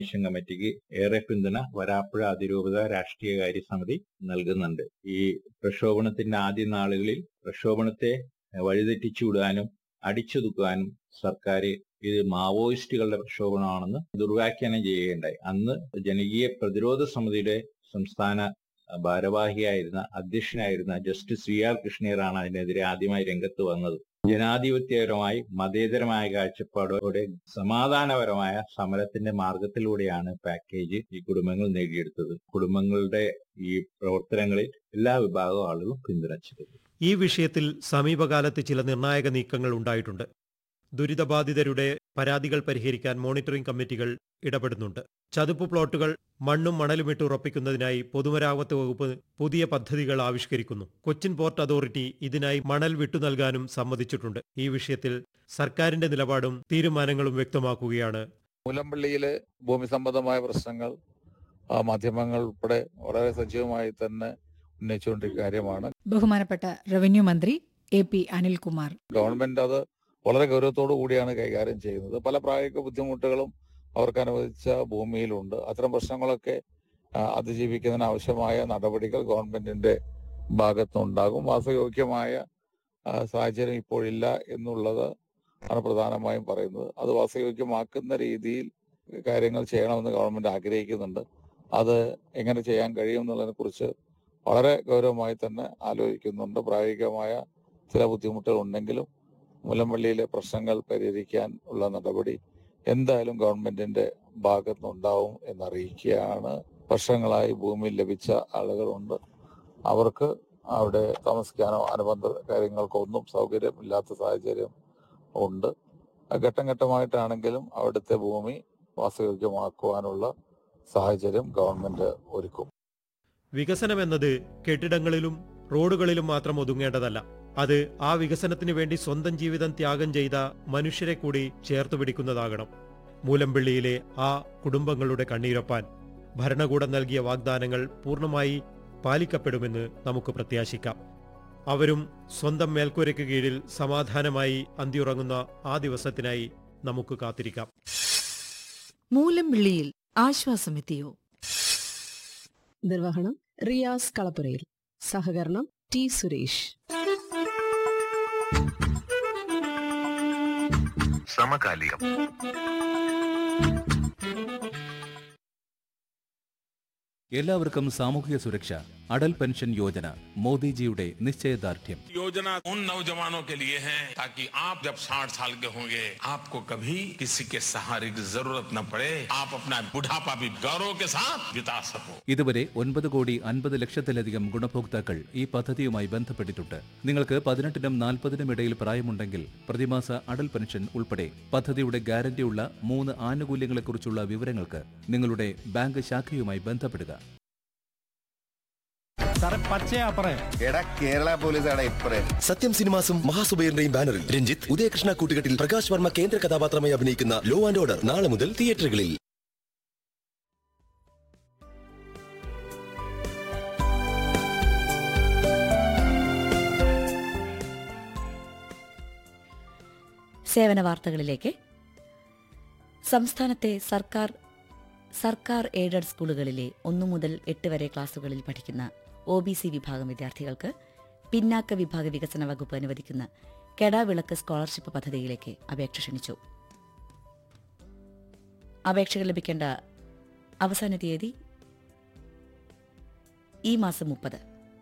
mission കമ്മിറ്റിക്ക് ഏറെ പിന്തുണ വരാപ്പുഴ അതിരൂപത രാഷ്ട്രീയകാര്യ സമിതി നൽകുന്നുണ്ട് ഈ പ്രക്ഷോഭണത്തിന്റെ ആദ്യ നാളുകളിൽ പ്രക്ഷോഭണത്തെ വഴിതെറ്റിച്ചുവിടാനും അടിച്ചൊതുക്കാനും സർക്കാർ ഇത് മാവോയിസ്റ്റുകളുടെ പ്രക്ഷോഭണമാണെന്ന് ദുർവ്യാഖ്യാനം ചെയ്യുകയുണ്ടായി അന്ന് ജനകീയ പ്രതിരോധ സമിതിയുടെ സംസ്ഥാന ഭാരവാഹിയായിരുന്ന അധ്യക്ഷനായിരുന്ന ജസ്റ്റിസ് സി ആർ കൃഷ്ണയറാണ് അതിനെതിരെ ആദ്യമായി രംഗത്ത് വന്നത് ജനാധിപത്യപരമായി മതേതരമായ കാഴ്ചപ്പാടോടെ സമാധാനപരമായ സമരത്തിന്റെ മാർഗത്തിലൂടെയാണ് പാക്കേജ് ഈ കുടുംബങ്ങൾ നേടിയെടുത്തത് കുടുംബങ്ങളുടെ ഈ പ്രവർത്തനങ്ങളിൽ എല്ലാ വിഭാഗം ആളുകളും പിന്തുണച്ചിരുന്നു ഈ വിഷയത്തിൽ സമീപകാലത്ത് ചില നിർണായക നീക്കങ്ങൾ ഉണ്ടായിട്ടുണ്ട് ദുരിതബാധിതരുടെ പരാതികൾ പരിഹരിക്കാൻ മോണിറ്ററിംഗ് കമ്മിറ്റികൾ ഇടപെടുന്നുണ്ട് ചതുപ്പ് പ്ലോട്ടുകൾ മണ്ണും മണലുമിട്ട് ഉറപ്പിക്കുന്നതിനായി പൊതുമരാമത്ത് വകുപ്പ് പുതിയ പദ്ധതികൾ ആവിഷ്കരിക്കുന്നു കൊച്ചിൻ പോർട്ട് അതോറിറ്റി ഇതിനായി മണൽ വിട്ടു നൽകാനും സമ്മതിച്ചിട്ടുണ്ട് ഈ വിഷയത്തിൽ സർക്കാരിന്റെ നിലപാടും തീരുമാനങ്ങളും വ്യക്തമാക്കുകയാണ് മുലമ്പള്ളിയിലെ ഭൂമി സംബന്ധമായ പ്രശ്നങ്ങൾ ആ, മാധ്യമങ്ങൾ ഉൾപ്പെടെ വളരെ സജീവമായി തന്നെ ഉന്നയിച്ചുകൊണ്ടിരിക്കുന്ന കാര്യമാണ് ബഹുമാനപ്പെട്ട റവന്യൂ മന്ത്രി എ പി അനിൽകുമാർ ഗവൺമെന്റ് അത് വളരെ ഗൗരവത്തോടു കൂടിയാണ് കൈകാര്യം ചെയ്യുന്നത് പല പ്രായോഗിക ബുദ്ധിമുട്ടുകളും അവർക്ക് അനുവദിച്ച ഭൂമിയിലുണ്ട് അത്തരം പ്രശ്നങ്ങളൊക്കെ ആ, അതിജീവിക്കുന്നതിന് ആവശ്യമായ നടപടികൾ ഗവൺമെന്റിന്റെ ഭാഗത്തുനിന്നുണ്ടാകും വാസയോഗ്യമായ ആ, സാഹചര്യം ഇപ്പോഴില്ല എന്നുള്ളത് ആണ് പ്രധാനമായും പറയുന്നത് അത് വാസയോഗ്യമാക്കുന്ന രീതിയിൽ കാര്യങ്ങൾ ചെയ്യണമെന്ന് ഗവൺമെന്റ് ആഗ്രഹിക്കുന്നുണ്ട് അത് എങ്ങനെ ചെയ്യാൻ കഴിയും എന്നുള്ളതിനെ കുറിച്ച് വളരെ ഗൗരവമായി തന്നെ ആലോചിക്കുന്നുണ്ട് പ്രായോഗികമായ ചില ബുദ്ധിമുട്ടുകൾ ഉണ്ടെങ്കിലും മുലമ്പള്ളിയിലെ പ്രശ്നങ്ങൾ പരിഹരിക്കാൻ ഉള്ള നടപടി എന്തായാലും ഗവൺമെന്റിന്റെ ഭാഗത്തുനിന്നുണ്ടാവും എന്നറിയിക്കുകയാണ് വർഷങ്ങളായി ഭൂമി ലഭിച്ച ആളുകളുണ്ട് അവർക്ക് അവിടെ താമസിക്കാനോ അനുബന്ധ കാര്യങ്ങൾക്കോ ഒന്നും സൗകര്യമില്ലാത്ത സാഹചര്യം ഉണ്ട് ഘട്ടം ഘട്ടമായിട്ടാണെങ്കിലും അവിടുത്തെ ഭൂമി വാസയോഗ്യമാക്കുവാനുള്ള സാഹചര്യം ഗവൺമെന്റ് ഒരുക്കും വികസനമെന്നത് കെട്ടിടങ്ങളിലും റോഡുകളിലും മാത്രം ഒതുങ്ങേണ്ടതല്ല അത് ആ വികസനത്തിനു വേണ്ടി സ്വന്തം ജീവിതം ത്യാഗം ചെയ്ത മനുഷ്യരെ കൂടി ചേർത്തു പിടിക്കുന്നതാകണം മൂലമ്പിള്ളിയിലെ ആ കുടുംബങ്ങളുടെ കണ്ണീരൊപ്പാൻ ഭരണകൂടം നൽകിയ വാഗ്ദാനങ്ങൾ പൂർണ്ണമായി പാലിക്കപ്പെടുമെന്ന് നമുക്ക് പ്രത്യാശിക്കാം അവരും സ്വന്തം മേൽക്കൂരയ്ക്ക് കീഴിൽ സമാധാനമായി അന്തിയുറങ്ങുന്ന ആ ദിവസത്തിനായി നമുക്ക് കാത്തിരിക്കാം മൂലംവിളിയിൽ ആശ്വാസമെത്തിയോ നിർവഹണം റിയാസ് കളപ്പുരയിൽ സഹകരണം ടി സുരേഷ് സമകാലികം എല്ലാവർക്കും സാമൂഹിക സുരക്ഷ അടൽ പെൻഷൻ യോജന മോദിജിയുടെ നിശ്ചയദാർഢ്യം योजना उन नौजवानों के लिए है ताकि आप जब 60 साल के होंगे आपको कभी किसी के सहारे की जरूरत न पड़े आप अपना बुढ़ापा भी गौरव के साथ बिता सको ഇതുവരെ ഒൻപത് കോടി അൻപത് ലക്ഷത്തിലധികം ഗുണഭോക്താക്കൾ ഈ പദ്ധതിയുമായി ബന്ധപ്പെട്ടിട്ടുണ്ട് നിങ്ങൾക്ക് പതിനെട്ടിനും നാൽപ്പതിനും ഇടയിൽ പ്രായമുണ്ടെങ്കിൽ പ്രതിമാസ അടൽ പെൻഷൻ ഉൾപ്പെടെ പദ്ധതിയുടെ ഗ്യാരണ്ടിയുള്ള മൂന്ന് ആനുകൂല്യങ്ങളെക്കുറിച്ചുള്ള വിവരങ്ങൾക്ക് നിങ്ങളുടെ ബാങ്ക് ശാഖയുമായി ബന്ധപ്പെടുക എടാ കേരള പോലീസാണ് ഇപ്പറേ സത്യം സിനിമാസും മഹാസുബൈറിന്റെയും ബാനറിൽ രഞ്ജിത്ത് ഉദയകൃഷ്ണ കൂട്ടുകെട്ടിൽ പ്രകാശ് വർമ്മ കേന്ദ്ര കഥാപാത്രമായി അഭിനയിക്കുന്ന ലോ ആൻഡ് ഓർഡർ നാളെ മുതൽ തിയേറ്ററുകളിൽ സേവന വാർത്തകളിലേക്ക് സംസ്ഥാനത്തെ സർക്കാർ സർക്കാർ എയ്ഡഡ് സ്കൂളുകളിലെ ഒന്നു മുതൽ എട്ട് വരെ ക്ലാസുകളിൽ പഠിക്കുന്ന ഒ ബി സി വിഭാഗം വിദ്യാർത്ഥികൾക്ക് പിന്നാക്ക വിഭാഗ വികസന വകുപ്പ് അനുവദിക്കുന്ന കെടാവിളക്ക് സ്കോളർഷിപ്പ് പദ്ധതിയിലേക്ക് അപേക്ഷ ക്ഷണിച്ചു അപേക്ഷകൾ ലഭിക്കേണ്ട അവസാന തീയതി ഈ മാസം മുപ്പത്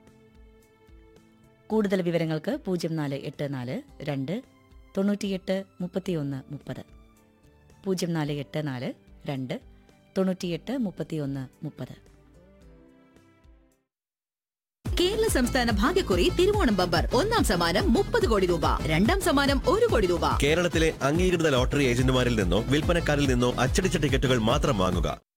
കൂടുതൽ വിവരങ്ങൾക്ക് പൂജ്യം നാല് എട്ട് നാല് രണ്ട് തൊണ്ണൂറ്റിയെട്ട് മുപ്പത്തിയൊന്ന് മുപ്പത് പൂജ്യം നാല് എട്ട് നാല് രണ്ട് തൊണ്ണൂറ്റിയെട്ട് മുപ്പത്തിയൊന്ന് മുപ്പത് കേരള സംസ്ഥാന ഭാഗ്യക്കുറി തിരുവോണം ബമ്പർ ഒന്നാം സമ്മാനം മുപ്പത് കോടി രൂപ രണ്ടാം സമ്മാനം ഒരു കോടി രൂപ കേരളത്തിലെ അംഗീകൃത ലോട്ടറി ഏജന്റുമാരിൽ നിന്നോ വിൽപ്പനക്കാരിൽ നിന്നോ അച്ചടിച്ച ടിക്കറ്റുകൾ മാത്രം വാങ്ങുക